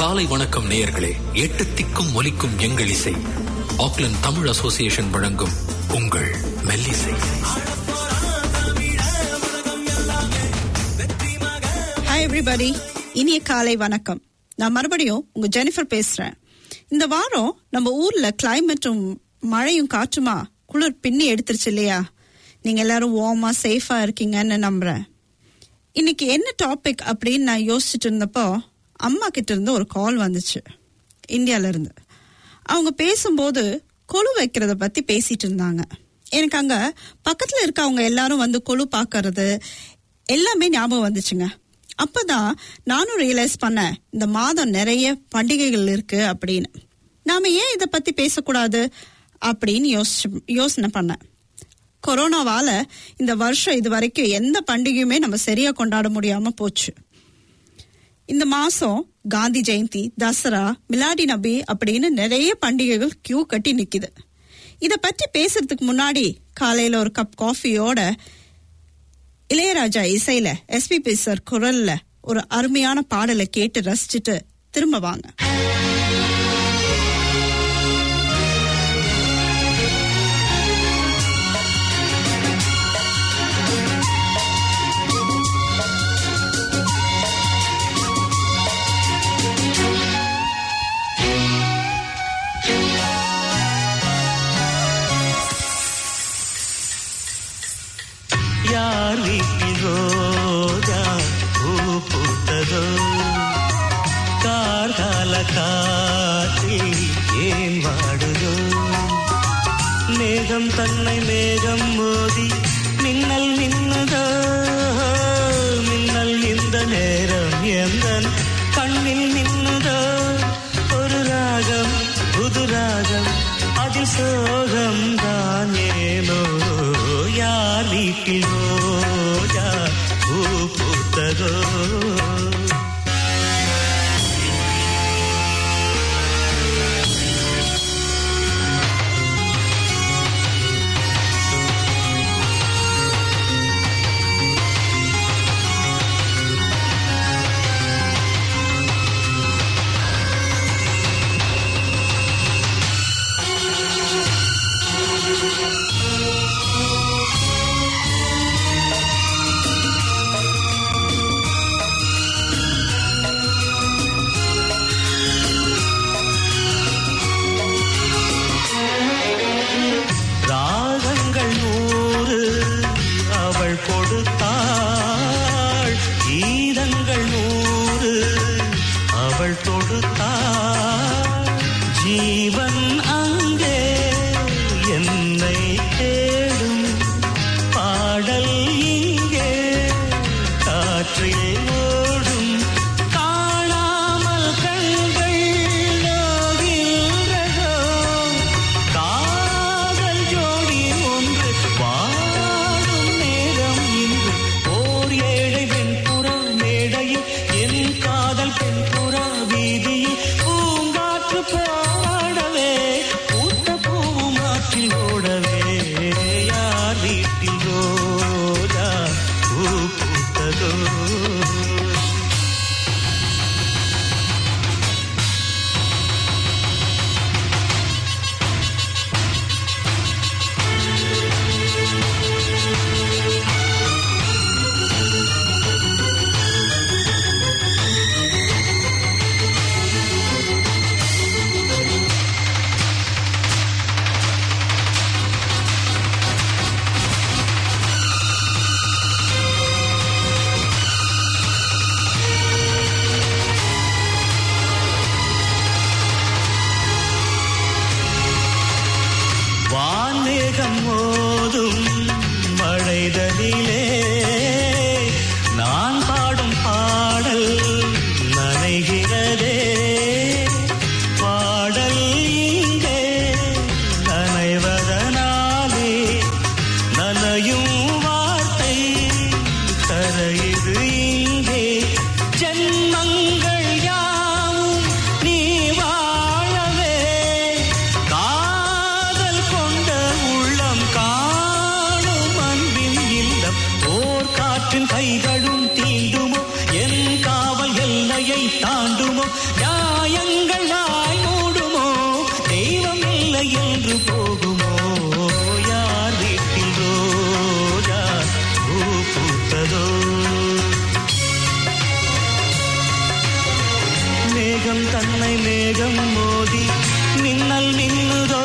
காலை வணக்கம் நேயர்களே எட்டு திக்கும் ஒலிக்கும் எங்கள் இசை ஆக்லண்ட் தமிழ் அசோசியேஷன் வழங்கும் உங்கள் மெல்லிசை ஹாய் எவ்ரிபடி இனிய காலை வணக்கம் நான் மறுபடியும் உங்க ஜெனிஃபர் பேசுறேன் இந்த வாரம் நம்ம ஊர்ல கிளைமேட்டும் மழையும் காற்றுமா குளிர் பின்னி எடுத்துருச்சு இல்லையா நீங்க எல்லாரும் வார்மா சேஃபா இருக்கீங்கன்னு நம்புறேன் இன்னைக்கு என்ன டாபிக் அப்படின்னு நான் யோசிச்சுட்டு இருந்தப்போ அம்மா கிட்ட இருந்து ஒரு கால் வந்துச்சு இந்தியால இருந்து அவங்க பேசும்போது கொலு வைக்கிறத பத்தி பேசிட்டு இருந்தாங்க எனக்கு அங்க பக்கத்துல இருக்கவங்க எல்லாரும் வந்து கொலு பாக்குறது எல்லாமே ஞாபகம் வந்துச்சுங்க அப்பதான் நானும் ரியலைஸ் பண்ணேன் இந்த மாதம் நிறைய பண்டிகைகள் இருக்கு அப்படின்னு நாம ஏன் இத பத்தி பேசக்கூடாது அப்படின்னு யோசிச்சு யோசனை பண்ணேன் கொரோனாவால இந்த வருஷம் இது வரைக்கும் எந்த பண்டிகையுமே நம்ம சரியா கொண்டாட முடியாம போச்சு இந்த மாசம் காந்தி ஜெயந்தி தசரா மிலாடி நபி அப்படின்னு நிறைய பண்டிகைகள் கியூ கட்டி நிக்குது இத பற்றி பேசுறதுக்கு முன்னாடி காலையில ஒரு கப் காஃபியோட இளையராஜா இசையில எஸ்பிபி சார் குரல்ல ஒரு அருமையான பாடலை கேட்டு ரசிச்சுட்டு திரும்ப வாங்க யார் வீட்டில் ரோஜா பூ பூத்ததோ கார்கால காற்றில் ஏன் வாடுதோ மேகம் தன்னை மேகம் மோதி மின்னல் மின்னதோ மின்னல் இந்த நேரம் எந்த கண்ணில் மின்னதோ ஒரு ராகம் புது ராகம் அதில் சோகம் தான் ஏனோ யார் வீட்டில் ரோஜா பூ பூத்ததோ ராகங்கள் நூறு அவள் கொடுத்தாள் கீதங்கள் நூறு அவள் தொடுத்தாள் ஜீவன் அங்கே என்னை தேடும் பாடல் இங்கே காற்றில் ஓடும் காணாமல் கண்கள் நோகின்றதோ காதல் ஜோடி ஒன்று வாடும் நேரம் இன்று ஓர் ஏழை வெண்புறா மேடையில் என் காதல் பெண்புறா வீதியில் பூங்காற்று பாடவே பூத்த பூவும் ஆற்றில் ஓடவே யார் வீட்டில் ரோஜா பூ பூத்ததோ வான்மேகம் மோதும் மழைதலிலே நான் பாடும் பாடல் நனைகிறதே பாடல் இங்கே நனைவதனாலே நனையும் வார்த்தை கரையுது இங்கே ஜென்மங்கள் யாவும் நீ வாழவே காதல் கொண்ட உள்ளம் காணும் அன்பின் இல்லம் ஓர் காற்றின் கைகளும் தீண்டுமோ மேகம் தன்னை மேகம் மோதி மின்னல் மின்னுதோ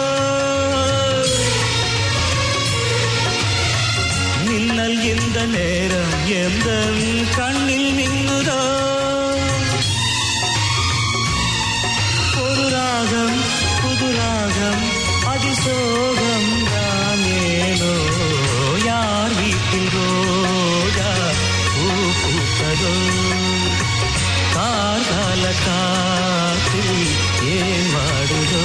மின்னல் இந்த நேரம் எந்த கண்ணில் மின்னுதோ ஒரு ராகம் புது ராகம் அதிசோகம் தானேனோ யார் வீட்டில் ரோஜா பூ பூத்ததோ கார்கால காற்றில் ஏன் வாடுதோ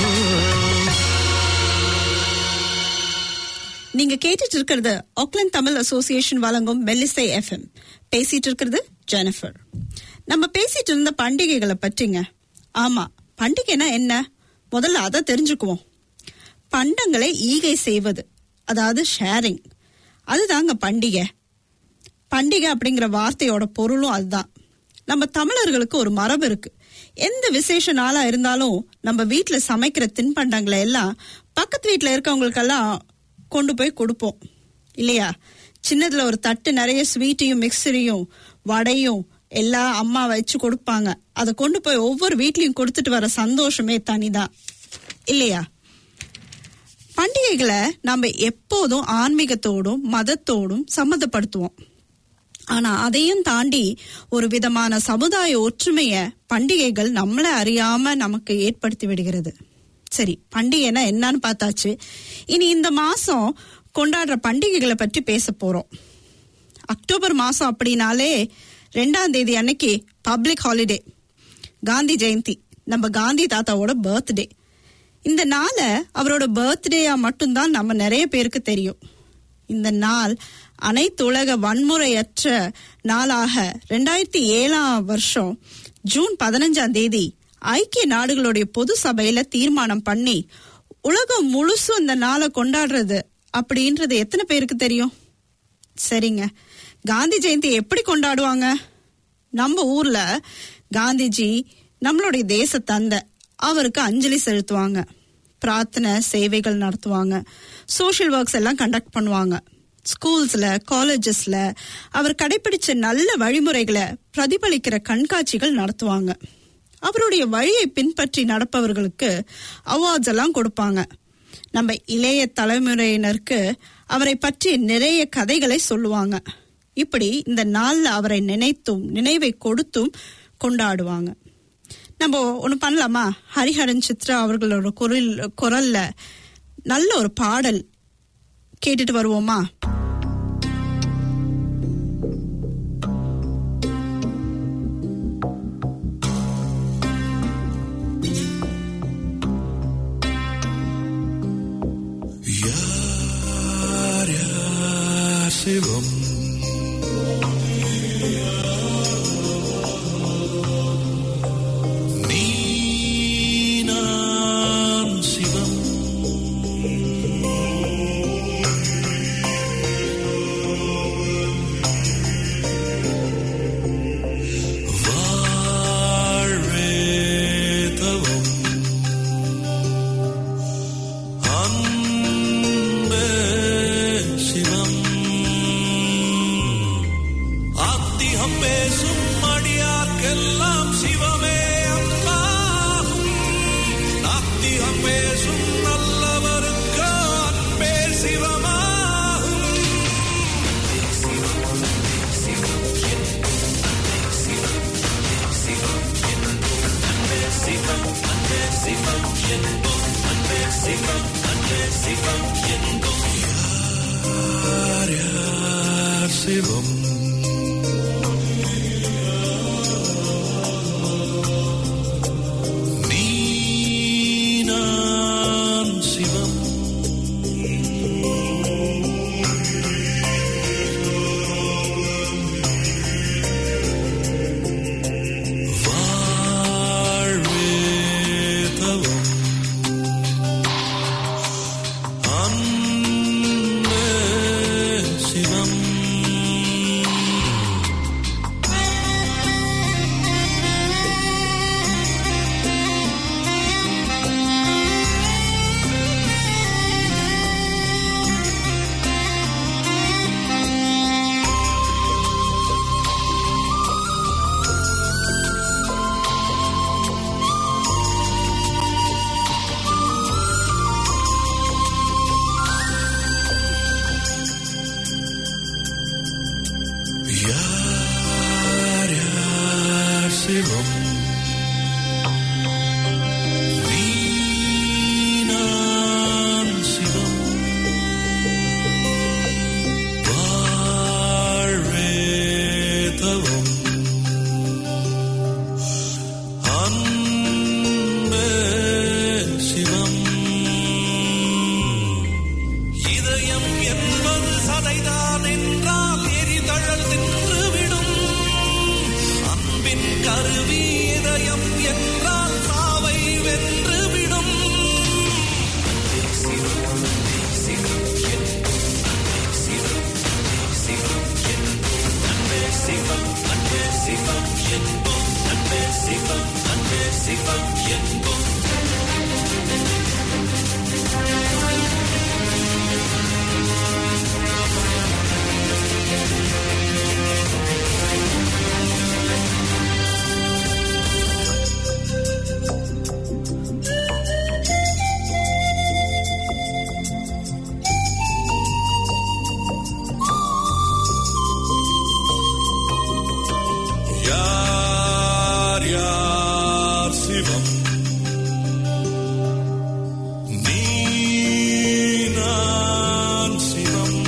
நீங்க கேட்டுட்டு இருக்கிறது ஆக்லாந்து தமிழ் அசோசியேஷன் வழங்கும் மெல்லிசை எஃப்எம் பேசிட்டு இருக்கிறது ஜெனிஃபர் நம்ம பேசிட்டு இருந்த பண்டிகைகளை பற்றிங்க ஆமா பண்டிகைனா என்ன முதல்ல அதை தெரிஞ்சுக்குவோம் பண்டங்களை ஈகை செய்வது அதாவது ஷேரிங் அதுதாங்க பண்டிகை பண்டிகை அப்படிங்கிற வார்த்தையோட பொருளும் அதுதான் நம்ம தமிழர்களுக்கு ஒரு மரபு இருக்கு எந்த விசேஷ நாளா இருந்தாலும் நம்ம வீட்ல சமைக்கிற தின்பண்டங்களை எல்லாம் பக்கத்து வீட்ல இருக்கவங்களுக்கெல்லாம் கொண்டு போய் கொடுப்போம் இல்லையா சின்னதுல ஒரு தட்டு நிறைய ஸ்வீட்டையும் மிக்சரையும் வடையும் எல்லாம் அம்மா வச்சு கொடுப்பாங்க அதை கொண்டு போய் ஒவ்வொரு வீட்லயும் கொடுத்துட்டு வர சந்தோஷமே தனிதான் இல்லையா பண்டிகைகளை நம்ம எப்போதும் ஆன்மீகத்தோடும் மதத்தோடும் சம்மந்தப்படுத்துவோம் ஆனா அதையும் தாண்டி ஒரு விதமான சமுதாய ஒற்றுமைய பண்டிகைகள் நம்மள அறியாம நமக்கு ஏற்படுத்தி விடுகிறது சரி பண்டிகைனா என்னன்னு பார்த்தாச்சு இனி இந்த மாசம் கொண்டாடுற பண்டிகைகளை பற்றி பேச போறோம் அக்டோபர் மாசம் அப்படின்னாலே ரெண்டாம் தேதி அன்னைக்கு பப்ளிக் ஹாலிடே காந்தி ஜெயந்தி நம்ம காந்தி தாத்தாவோட பர்த்டே இந்த நாளை அவரோட பர்த்டேயா மட்டும்தான் நம்ம நிறைய பேருக்கு தெரியும் இந்த நாள் அனைத்து உலக வன்முறையற்ற நாளாக ரெண்டாயிரத்தி ஏழாம் வருஷம் ஜூன் பதினஞ்சாம் தேதி ஐக்கிய நாடுகளுடைய பொது சபையில தீர்மானம் பண்ணி உலகம் முழுசும் இந்த நாளை கொண்டாடுறது அப்படின்றது எத்தனை பேருக்கு தெரியும் சரிங்க காந்தி ஜெயந்தி எப்படி கொண்டாடுவாங்க நம்ம ஊர்ல காந்திஜி நம்மளுடைய தேச தந்தை அவருக்கு அஞ்சலி செலுத்துவாங்க பிரார்த்தனை சேவைகள் நடத்துவாங்க சோஷியல் ஒர்க்ஸ் எல்லாம் கண்டக்ட் பண்ணுவாங்க ஸ்கூல்ஸ்ல காலேஜஸ்ல அவர் கடைபிடிச்ச நல்ல வழிமுறைகளை பிரதிபலிக்கிற கண்காட்சிகள் நடத்துவாங்க அவருடைய வழியை பின்பற்றி நடப்பவர்களுக்கு அவார்ட்ஸ் எல்லாம் கொடுப்பாங்க நம்ம இளைய தலைமுறையினருக்கு அவரை பற்றி நிறைய கதைகளை சொல்லுவாங்க இப்படி இந்த நாள்ல அவரை நினைத்தும் நினைவை கொடுத்தும் கொண்டாடுவாங்க நம்ம ஒண்ணு பண்ணலாமா ஹரிஹரன் சித்ரா அவர்களோட குரல் குரல்ல நல்ல ஒரு பாடல் கேட்டுட்டு வருவோமா யார் யார் சிவம் நீ நான் சிவம் வாழ்வே தவம் அன்பே சிவம் ஆத்திகம் பேசும் அடியார்க்கெல்லாம் சிவமே அன்பாகும் நாத்திகம் பேசும் நல்லவருக்கு அன்பே சிவமாகும் யார் யார் சிவம் நீ நான் சிவம் வாழ்வே தவம் அன்பே சிவம் சிவம் நீனான் சிவம் வாழ்வே தவம் அன்பே சிவம் இதயம் என்பது சதைதான் என்றால் எரிதழல் தின்றுவிடும் அன்பின் கருவி இதயம் என்றால் சாவை வென்றுவிடும் யார் யார் சிவம் நீ நான் சிவம்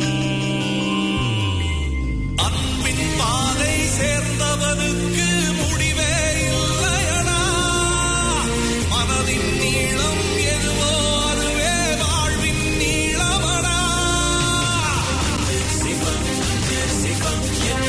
அன்பின் பாதை சேர்ந்தவனுக்கு முடிவே இல்லையடா மனதின் நீளம் எதுவோ அதுவே வாழ்வின் நீளமடா சிவம் சிவம்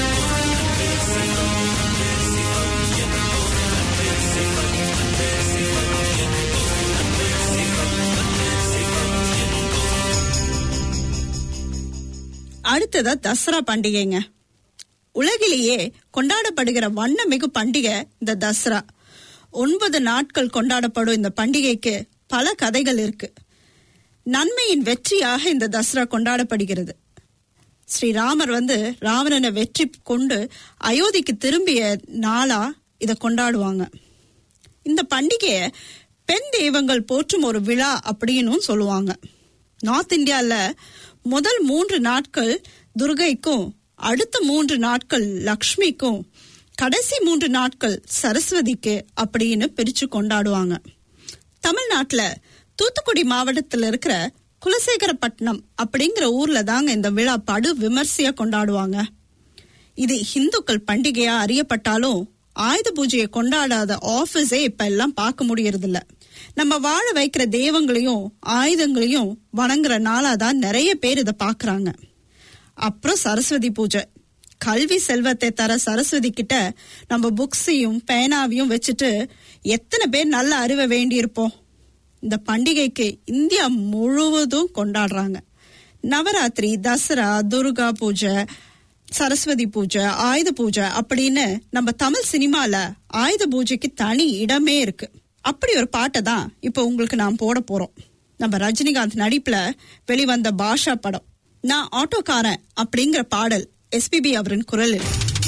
அடுத்ததா தசரா பண்டிகைங்க உலகிலேயே கொண்டாடப்படுகிற வண்ணமிகு பண்டிகை இந்த தசரா ஒன்பது நாட்கள் கொண்டாடப்படும் இந்த பண்டிகைக்கு பல கதைகள் இருக்கு நன்மையின் வெற்றியாக இந்த தசரா கொண்டாடப்படுகிறது ஸ்ரீராமர் வந்து ராவணனை வெற்றி கொண்டு அயோத்திக்கு திரும்பிய நாளா இதை கொண்டாடுவாங்க இந்த பண்டிகைய பெண் தெய்வங்கள் போற்றும் ஒரு விழா அப்படின்னு சொல்லுவாங்க நார்த் இந்தியால முதல் மூன்று நாட்கள் துர்கைக்கும் அடுத்த மூன்று நாட்கள் லக்ஷ்மிக்கும் கடைசி மூன்று நாட்கள் சரஸ்வதிக்கு அப்படின்னு பிரிச்சு கொண்டாடுவாங்க தமிழ்நாட்டுல தூத்துக்குடி மாவட்டத்துல இருக்கிற குலசேகரப்பட்டினம் அப்படிங்கிற ஊர்ல தாங்க இந்த விழா படு விமர்சையா கொண்டாடுவாங்க இது இந்துக்கள் பண்டிகையா அறியப்பட்டாலும் ஆயுத பூஜையை கொண்டாடாத ஆபீஸே இப்ப எல்லாம் பார்க்க முடியறது இல்ல நம்ம வாழ வைக்கிற தெய்வங்களையும் ஆயுதங்களையும் வணங்குற நாளா தான் நிறைய பேர் இதை பாக்குறாங்க அப்புறம் சரஸ்வதி பூஜை கல்வி செல்வத்தை தர சரஸ்வதி கிட்ட நம்ம புக்ஸையும் பேனாவையும் வச்சுட்டு எத்தனை பேர் நல்ல அறிவை வேண்டியிருப்போம் இந்த பண்டிகைக்கு இந்தியா முழுவதும் கொண்டாடுறாங்க நவராத்திரி தசரா துர்கா பூஜை சரஸ்வதி பூஜை ஆயுத பூஜை அப்படின்னு நம்ம தமிழ் சினிமால ஆயுத பூஜைக்கு தனி இடமே இருக்கு அப்படி ஒரு பாட்டை தான் இப்போ உங்களுக்கு நான் போட போறோம் நம்ம ரஜினிகாந்த் நடிப்புல வெளிவந்த பாஷா படம் நான் ஆட்டோக்காரன் அப்படிங்கிற பாடல் எஸ்பிபி அவரின் குரலில்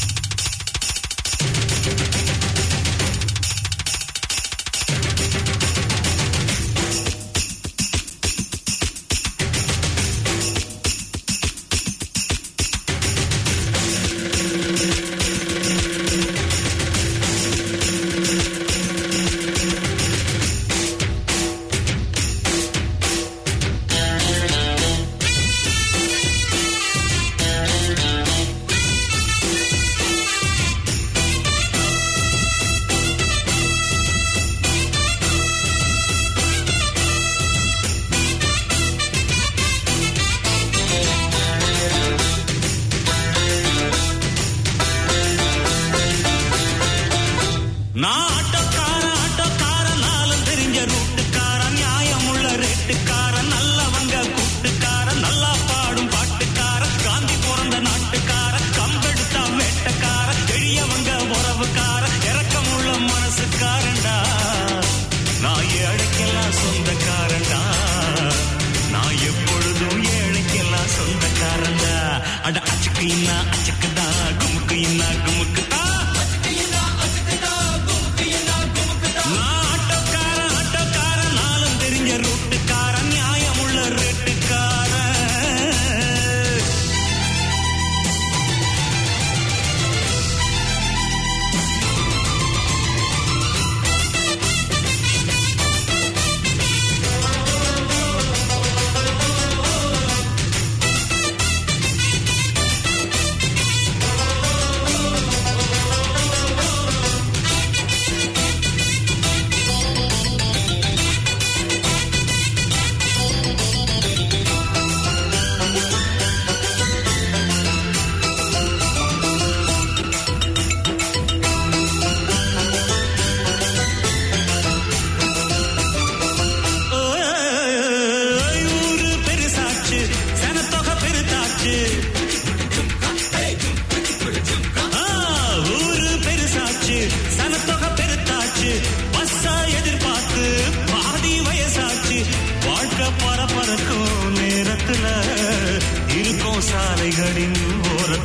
நான் ஆட்டோக்காரன் ஆட்டோக்காரன் நாளும் தெரிஞ்ச ரூட்டுக்காரன் நியாயமுள்ள ரேட்டுக்காரன் நல்லவங்க கூட்டுக்காரன் நல்லா பாடும் பாட்டுக்காரன் காந்தி பிறந்த நாட்டுக்காரன் கம்பெடுத்தா வேட்டக்காரன் எளியவங்க உறவுக்காரன் இறக்கமுள்ள மனசுக்காரன்டா நான் ஏழைக்கெல்லாம் சொந்தக்காரன்டா நான் எப்பொழுதும் ஏழைக்கெல்லாம் சொந்தக்காரன்டா அட அச்சுக்கு இன்னா அச்சுக்குதா குமுக்கு இன்னா குமுக்குதா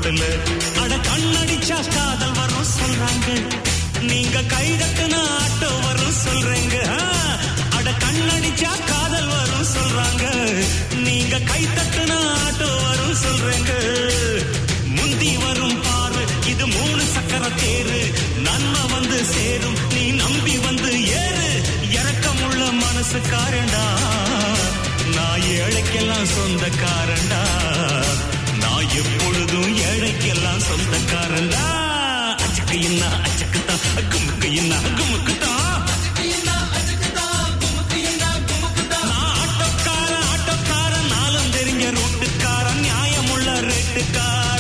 ரோட்டுல அட கண்ணடிச்சா காதல் வரும் சொல்றாங்க நீங்க கைதட்டுனா ஆட்டோ வரும் சொல்றீங்க ஆ, அட கண்ணடிச்சா காதல் வரும் சொல்றாங்க நீங்க கைத்தட்டுனா ஆட்டோ வரும் சொல்றீங்க முந்தி வரும் பாரு இது மூணு சக்கர தேரு நன்மை வந்து சேரும் நீ நம்பி வந்து ஏறு இறக்கமுள்ள மனசுக்காரண்டா நான் ஏழைக்கெல்லாம் சொந்தக்காரண்டா நான் எப்பொழுதும் ஏழைக்கெல்லாம் சொந்தக்காரண்டா அச்சுக்கு என்ன அச்சுக்கு தான் குமுக்கு என்ன குமுக்கு தான் நான் ஆட்டோக்காரன் ஆட்டோக்காரன் நாளும் தெரிஞ்ச ரூட்டுக்காரன் நியாயமுள்ள ரேட்டுக்காரன்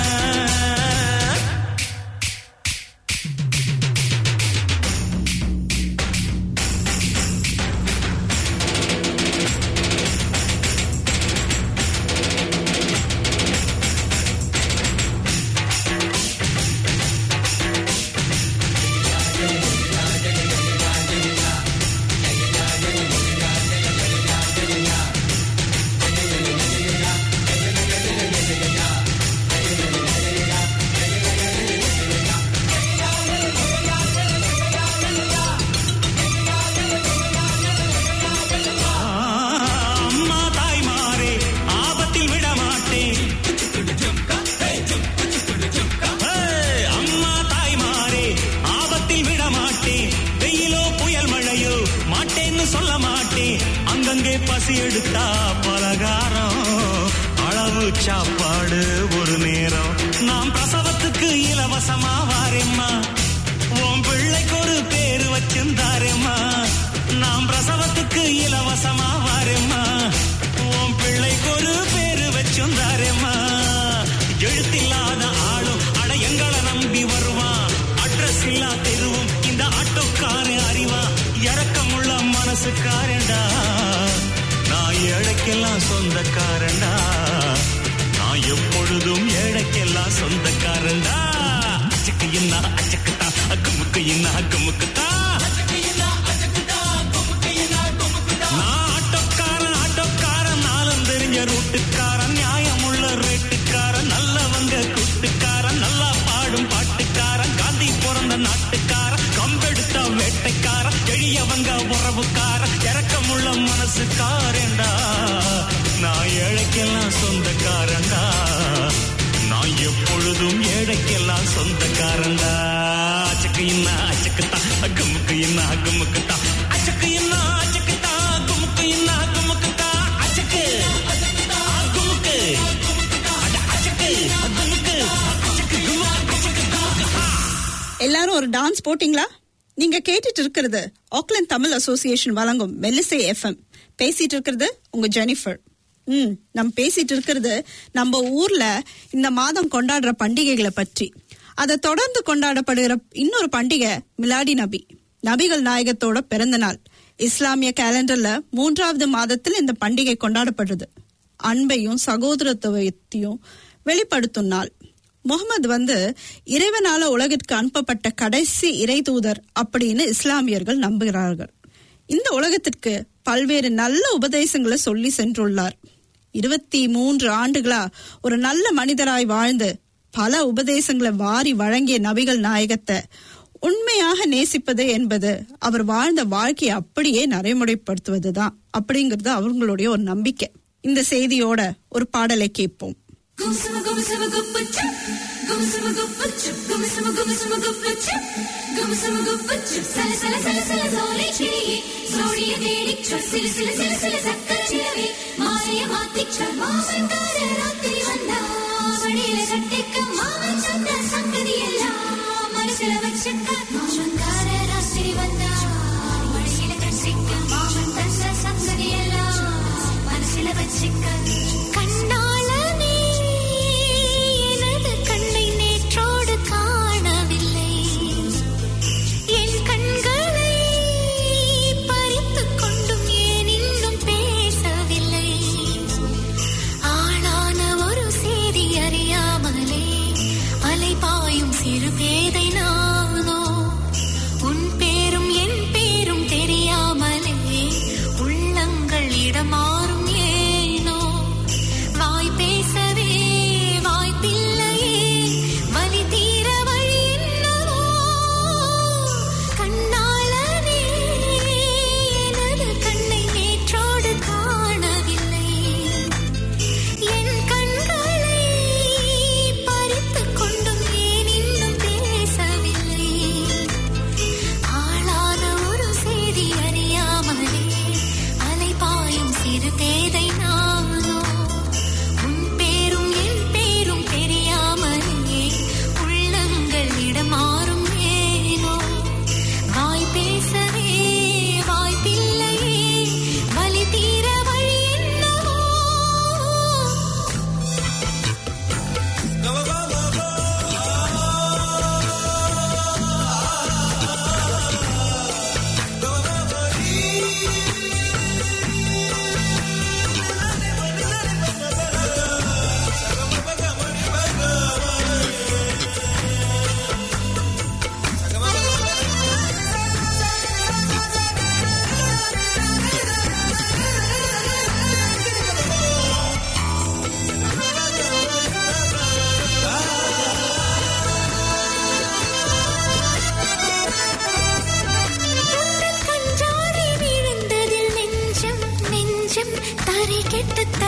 அம்மா தாய்மாரே ஆபத்தில் விட மாட்டேன் ஏய், அம்மா தாய்மாரே ஆபத்தில் விட மாட்டேன் வெயிலோ புயல் மழையோ மாட்டேன்னு சொல்ல மாட்டேன் அங்கங்கே பசி எடுத்தா பலகாரம் அளவு சாப்பாடு ஒரு நேரம் நாம் பிரசவத்துக்கு இலவசமா வாரேம்மா உன் பிள்ளைக்கு ஒரு பேரு வச்சிருந்தாரேம்மா நாம் பிரசவத்துக்கு இலவசமா வாரேம்மா உன் பிள்ளைக்கு ஒரு பேரு வச்சிருந்தாரேம்மா எழுத்தில்லாத ஆளும் அட எங்களை நம்பி வருவான் அட்ரஸ் இல்லா தெருவும் இந்த ஆட்டோக்காரன் அறிவா இறக்கமுள்ள மனசுக்காரண்டா நான் ஏழைக்கெல்லாம் சொந்தக்காரண்டா நான் எப்பொழுதும் ஏழைக்கெல்லாம் சொந்தக்காரண்டா அச்சுக்கு என்ன அச்சுக்குத்தா அக்குமுக்கு என்ன அக்குமுக்குத்தா நான் ஆட்டோக்காரன் ஆட்டோக்காரன் நாளும் தெரிஞ்ச ரூட்டுக்காரன் நியாயமுள்ள ரேட்டுக்காரன் நல்லவங்க கூட்டுக்காரன் நல்லா பாடும் பாட்டுக்காரன் காந்தி பிறந்த நாட்டுக்காரன் கம்பெடுத்த வேட்டைக்காரன் எளியவங்க உறவுக்காரன் இறக்கமுள்ள மனசுக்காரன்டா நான் ஏழைக்கெல்லாம் சொந்தக்காரன்டா நான் எப்பொழுதும் ஏழைக்கெல்லாம் சொந்தக்காரன்டா அச்சக்கு என்ன அச்சக்குத்தா அக்குமுக்கு என்ன அக்குமுக்குத்தா அச்சக்கு என்ன அச்சக்குத்தா அக்குமுக்கு என்ன அக்குமுக்குத்தா அச்சக்கு அக்குமுக்கு அட அச்சக்கு அக்குமுக்கு அச்சக்கு குமுக்கு அச்சக்கு குமுக்கு எல்லாரும் ஒரு டான்ஸ் போட்டிங்களா நீங்க கேட்டுட்டு இருக்கிறது ஆக்லாந்து தமிழ் அசோசியேஷன் வழங்கும் மெல்லிசை எஃப்எம் பேசிட்டு இருக்கிறது உங்க ஜெனிஃபர் ம் நம்ம பேசிட்டு இருக்கிறது நம்ம ஊர்ல இந்த மாதம் கொண்டாடுற பண்டிகைகளை பற்றி அதை தொடர்ந்து கொண்டாடப்படுகிற இன்னொரு பண்டிகை மிலாடி நபி நபிகள் நாயகத்தோட பிறந்த நாள் இஸ்லாமிய கேலண்டர்ல மூன்றாவது மாதத்தில் இந்த பண்டிகை கொண்டாடப்படுறது அன்பையும் சகோதரத்துவத்தையும் வெளிப்படுத்தும் நாள் முகமது வந்து இறைவனால உலகிற்கு அனுப்பப்பட்ட கடைசி இறை தூதர் அப்படின்னு இஸ்லாமியர்கள் நம்புகிறார்கள் இந்த உலகத்திற்கு பல்வேறு நல்ல உபதேசங்களை சொல்லி சென்றுள்ளார் இருபத்தி மூன்று ஆண்டுகளா ஒரு நல்ல மனிதராய் வாழ்ந்து பல உபதேசங்களை வாரி வழங்கிய நபிகள் நாயகத்தை உண்மையாக நேசிப்பது என்பது அவர் வாழ்ந்த வாழ்க்கையை அப்படியே நடைமுறைப்படுத்துவதுதான் அப்படிங்கிறது அவங்களுடைய ஒரு நம்பிக்கை இந்த செய்தியோட ஒரு பாடலை கேட்போம் Gumsama gumsama guppachu, gumsama guppachu, gumsama gumsama guppachu, gumsama guppachu, sala sala sala sala zoli chiliye, zoliye தேடிச்ச சில சில சில சில சக்கர சிலவே மாலைய மாத்திச்ச மாமன் கார ராத்திரி வந்தா மடியில கட்டிக்க மாமன் சொன்ன சங்கதி எல்லாம் மனசுல வச்சுக்க மாமன் கார ராத்திரி வந்தா மடியில கட்டிக்க மாமன் தந்த சங்கதி எல்லாம் மனசுல வச்சுக்க கண்ணால நீ எனது கண்ணை நேற்றோடு காணவில்லை என் கண்களை பறித்துக் கொண்டும் ஏன் இன்னும் பேசவில்லை ஆளான ஒரு செய்தி அறியாமலே அலைபாயும் சிறு பேதை நானோ உன் பேரும் என் பேரும் தெரியாமலே உள்ளங்கள் இடமாறும் ஏனோ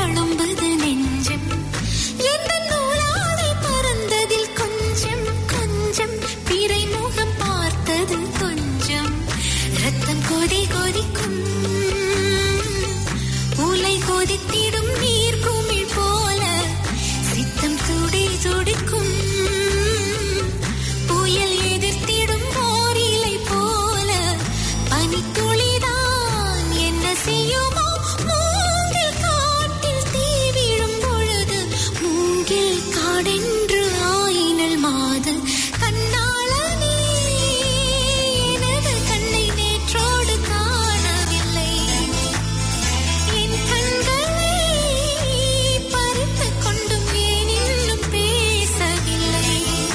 தழும்புது நெஞ்சம் எந்த நூலாடை பறந்ததில் கொஞ்சம் கொஞ்சம் பிறை முகம் பார்த்தது கொஞ்சம் ரத்தம் கொதி கொதிக்கும் உலை கொதித்திடும் நீர் குமிழ் போல சித்தம் துடி துடிக்கும் புயல் எதிர்த்திடும் ஓரிலை போல பனித்துளிதான் என்ன செய்யுமோ மூங்கில் காட்டில் தீ விழும் பொழுது மூங்கில் காடென்று ஆயினல் மாது கண்ணாளனே எனது கண்ணை நேற்றோடு காணவில்லை என் கண்களை பறித்துக் கொண்டும் ஏன் இன்னும் பேசவில்லை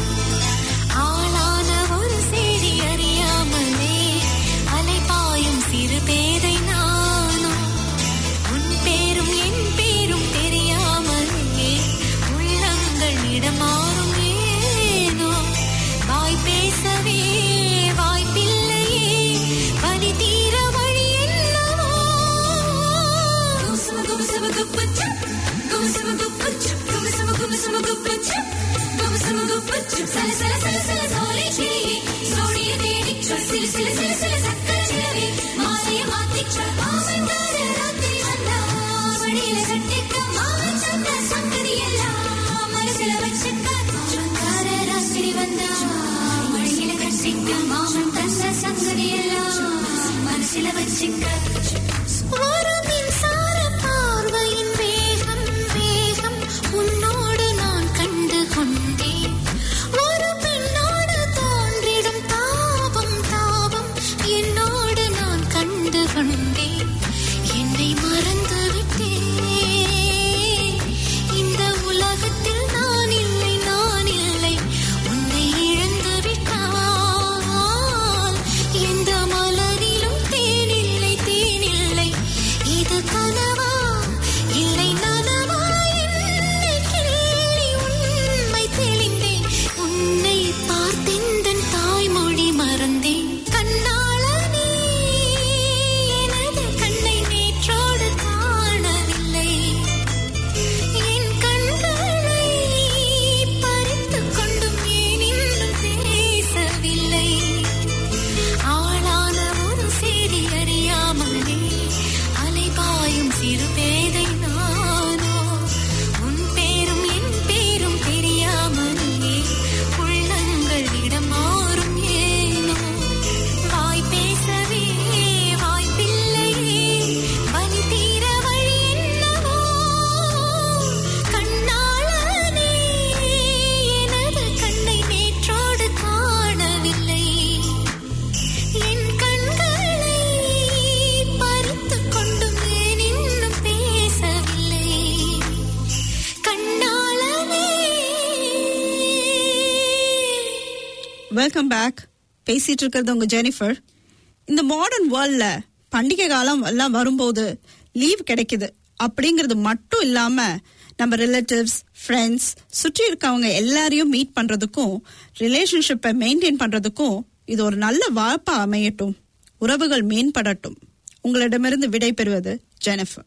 ஆளான ஒரு செய்தி அறியாமலே அலைபாயும் சிறு பேதை நானோ உன் பேரும் என் பேரும் தெரியாமலே உள்ளங்கள் இடமாறும் ஏனோ வாய் பேசவே வாய்ப்பில்லையே வலி தீர வழி என்னவோ குமசம குமசம குப்பச்சு குமசம குப்பச்சு குமசம குமசம குப்பச்சு குமசம குப்பச்சு சல சல சல சல சோலை சீ சோடிய தேடிச்ச சில சில சில சில சக்கர சிலவே மாலைய மாத்திச்ச மாமந்தார ராத்திரி வந்தா மடியில கட்டிக்க மாமன் சொன்ன சங்கதி எல்லாம் மனசுல வச்சுக்க சுந்தார ராத்திரி வந்தா மடியில கட்டிக்க மாமன் தன்ன சங்கதி எல்லாம் மனசுல வச்சுக்க ஒரு மின்சார பார்வையின் வேகம் வேகம் உன்னோடு நான் கண்டு கொண்டேன் ஒரு பெண்ணோடு தோன்றிடும் தாபம் தாபம் என்னோடு நான் கண்டு கொண்டேன் என்னை மறந்து விட்டேன் இந்த உலகத்தில் நான் இல்லை நான் இல்லை உன்னை இழந்து விட்டால் எந்த மலரிலும் தேனில்லை தேனில்லை இது கனவா இல்லை நனவா என்னை கிள்ளி உண்மை தெளிந்தேன் உன்னை பார்த்தெந்தன் தாய்மொழி மறந்தேன் கண்ணாளனே எனது கண்ணை நேற்றோடு காணவில்லை என் கண்களை பறித்துக் கொண்டும் ஏன் இன்னும் பேசவில்லை ஆளான ஒரு செய்தி அறியாமலே அலைபாயும் சிறு பேதை நானோ உன் பேரும் என் பேரும் தெரியாமலே உள்ளங்கள் இடம் மாறும் ஏனோ வாய் பேசவே வாய்ப்பில்லையே வலி தீர வழி என்னவோ கண்ணாளனே எனது கண்ணை நேற்றோடு காணவில்லை என் கண்களை பறித்துக் கொண்டும் ஏன் இன்னும் பேசவில்லை கண்ணாளனே வெல்கம் பேக் பேசிட்டு இருக்கிறது உங்க ஜெனிஃபர் இந்த மாடர்ன் வேர்ல்ட்ல பண்டிகை காலம் எல்லாம் வரும்போது லீவ் கிடைக்குது அப்படிங்கிறது மட்டும் இல்லாம நம்ம ரிலேட்டிவ்ஸ் ஃப்ரெண்ட்ஸ் சுற்றி இருக்கவங்க எல்லாரையும் மீட் பண்றதுக்கும் ரிலேஷன்ஷிப்பை மெயின்டைன் பண்றதுக்கும் இது ஒரு நல்ல வாய்ப்பா அமையட்டும் உறவுகள் மேம்படட்டும் உங்களிடமிருந்து விடை பெறுவது ஜெனிஃபர்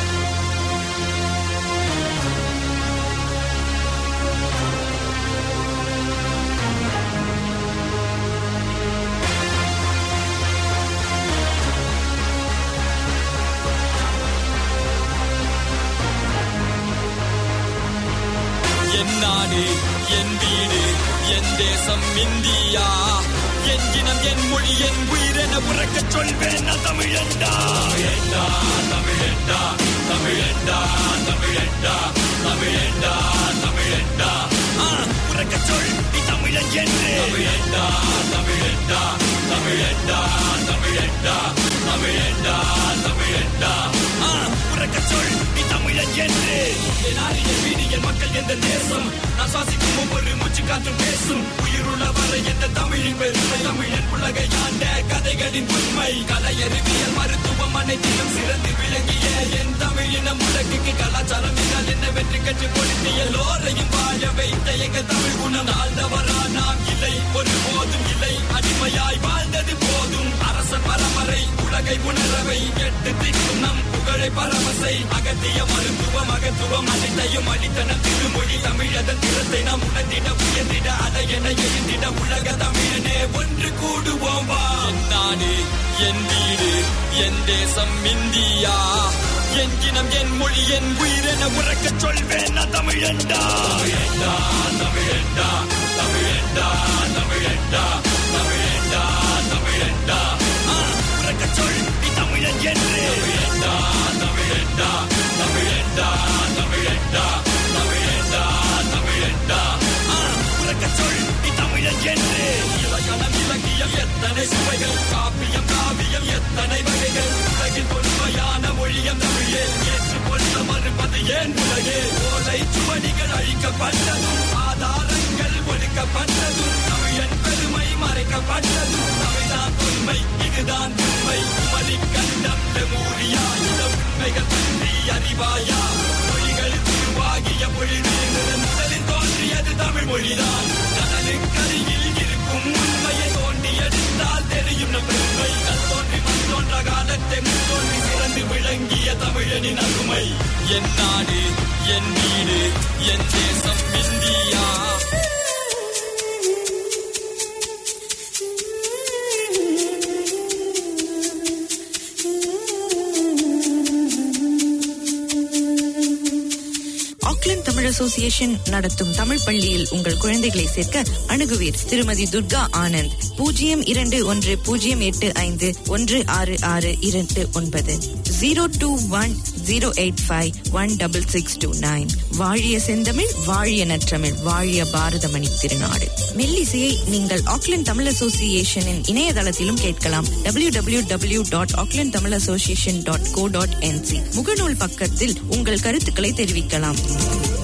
என் நாடு என் வீடு என் தேசம் இந்தியா என் இனம் என் மொழி என் உயிரென உறக்கச் சொல்வேன் நான் தமிழண்டா தமிழண்டா தமிழண்டா தமிழண்டா தமிழண்டா தமிழண்டா தமிழண்டா ஆ, உறக்கச் சொல் நீ தமிழன் என்று தமிழண்டா தமிழண்டா தமிழண்டா தமிழண்டா தமிழண்டா தமிழண்டா ஆ, உறக்கச் சொல் நீ தமிழன் என்று என் ஆரிய வீடு என் மக்கள் எந்த தேசம் நான் சுவாசிக்கும் ஒவ்வொரு மூச்சு காற்றும் பேசும் உயிருள்ள வரை எந்த தமிழின் பெருமை தமிழன் உலகை ஆண்ட கதைகளின் உண்மை கலை அறிவியல் மருத்துவம் அனைத்திலும் சிறந்து விளங்கிய என் தமிழினம் உலகுக்கு கலாச்சாரம் என்றால் என்ன வெற்றி கற்று கொடுத்து எல்லோரையும் வாழ வைத்த எங்கள் தமிழ் குணம் ஆழ்ந்தவரா நாம் இல்லை ஒருபோதும் இல்லை அடிமையாய் வாழ்ந்தது போதும் அரச பரம்பரை உலகை உணரவை எட்டு திக்கும் நம் புகழ தமிழை பரமசை அகத்திய மருத்துவம் அகத்துவம் அனைத்தையும் அளித்தன திருமொழி தமிழதன் திறத்தை நாம் உணர்ந்திட உயர்ந்திட அதை என எழுந்திட உலக தமிழனே ஒன்று கூடுவோம் வா என் நாடு என் வீடு என் தேசம் இந்தியா என் இனம் என் மொழி என் உயிரென உறக்க சொல்வேன் நான் தமிழண்டா தமிழண்டா தமிழண்டா தமிழண்டா தமிழண்டா தமிழண்டா தமிழண்டா ஆ, உறக்க சொல் நீ தமிழன் என்று தமிழண்டா தமிழண்டா தமிழண்டா தமிழண்டா தமிழண்டா தமிழண்டா ஆ, உறக்க சொல் நீ தமிழன் என்று இலக்கணம் இலக்கியம் எத்தனை சுவைகள் காப்பியம் காவியம் எத்தனை வகைகள் உலகின் தொன்மையான மொழியம் தமிழே ஏற்றுக்கொள்ள மறுப்பது ஏன் உலகே ஓலை சுவடிகள் அழிக்கப்பட்டதும் ஆதாரங்கள் ஒடுக்கப்பட்டதும் தமிழன் பெருமை மறைக்கப்பட்டதும் தமிழ்தான் உண்மை இதுதான் உண்மை குமரி கண்டம் லெமூரியா இந்த உண்மைகள் பற்றி அறிவாயா மொழிகள் உருவாகிய பொழுது முதலில் தோன்றியது தமிழ் மொழிதான் கடலுக்கருகில் இருக்கும் உண்மையை தோண்டி எடுத்தால் தெரியும் நம் பெருமை கல் தோன்றி மண் தோன்ற காலத்தை முன் தோன்றி சிறந்து விளங்கிய தமிழனின் அருமை என் நாடு என் வீடு என் தேசம் இந்தியா ஆக்லாந்து தமிழ் அசோசியேஷன் நடத்தும் தமிழ் பள்ளியில் உங்கள் குழந்தைகளை சேர்க்க அணுகுவீர் திருமதி துர்கா ஆனந்த் பூஜ்ஜியம் இரண்டு ஒன்று பூஜ்ஜியம் எட்டு ஐந்து ஒன்று ஆறு ஆறு இரண்டு ஒன்பது zero two one zero eight five one double six two nine வாழிய செந்தமிழ் வாழிய நற்றமிழ் வாழிய பாரதமணி திருநாடு மெல்லிசையை நீங்கள் ஆக்லாந்து தமிழ் அசோசியேஷனின் இணையதளத்திலும் கேட்கலாம் W W W dot Auckland Tamil association dot co dot N Z முகநூல் பக்கத்தில் உங்கள் கருத்துக்களை தெரிவிக்கலாம்